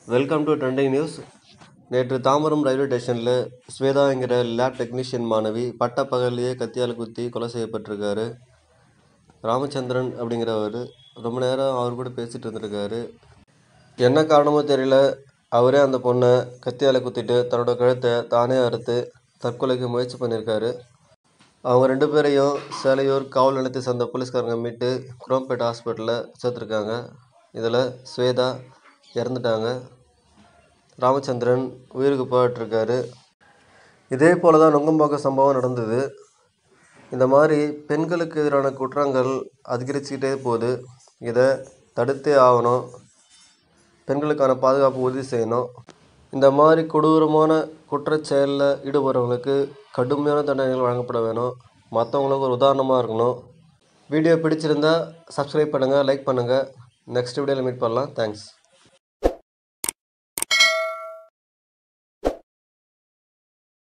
welcome to trending news நேற்று Tambaram railway ஸ்டேஷனில் ஸ்வேதாங்கிற lab technician மாணவி பட்ட பகல்லையே கத்தியால் குத்தி கொலை செய்யப்பட்டிருக்காரு ராமச்சந்திரன் அப்படிங்கிறவர் ரொம்ப நேரம் அவர் கூட பேசிகிட்டு இருந்திருக்காரு என்ன காரணமோ தெரியல அவரே அந்த பொண்ணை கத்தியால் குத்திட்டு தன்னோட கழுத்தை தானே அறுத்து தற்கொலைக்கு முயற்சி பண்ணியிருக்காரு அவங்க ரெண்டு பேரையும் சேலையூர் காவல் நிலையத்தை சேர்ந்த போலீஸ்காரங்க மீட்டு குரோம்பேட் ஹாஸ்பிட்டலில் சேர்த்துருக்காங்க இதில் ஸ்வேதா இறந்துட்டாங்க ராமச்சந்திரன் உயிருக்கு போயிட்டுருக்காரு இதே போல தான் நுங்கம்பாக்கம் சம்பவம் நடந்தது இந்த மாதிரி பெண்களுக்கு எதிரான குற்றங்கள் அதிகரிச்சுக்கிட்டே போகுது இதை தடுத்தே ஆகணும் பெண்களுக்கான பாதுகாப்பு உறுதி செய்யணும் இந்த மாதிரி கொடூரமான குற்றச்செயலில் ஈடுபடுறவங்களுக்கு கடுமையான தண்டனைகள் வழங்கப்பட வேணும் மற்றவங்களுக்கு ஒரு உதாரணமாக இருக்கணும் வீடியோ பிடிச்சிருந்தா சப்ஸ்கிரைப் பண்ணுங்கள் லைக் பண்ணுங்கள் நெக்ஸ்ட் வீடியோவில் மீட் பண்ணலாம் தேங்க்ஸ்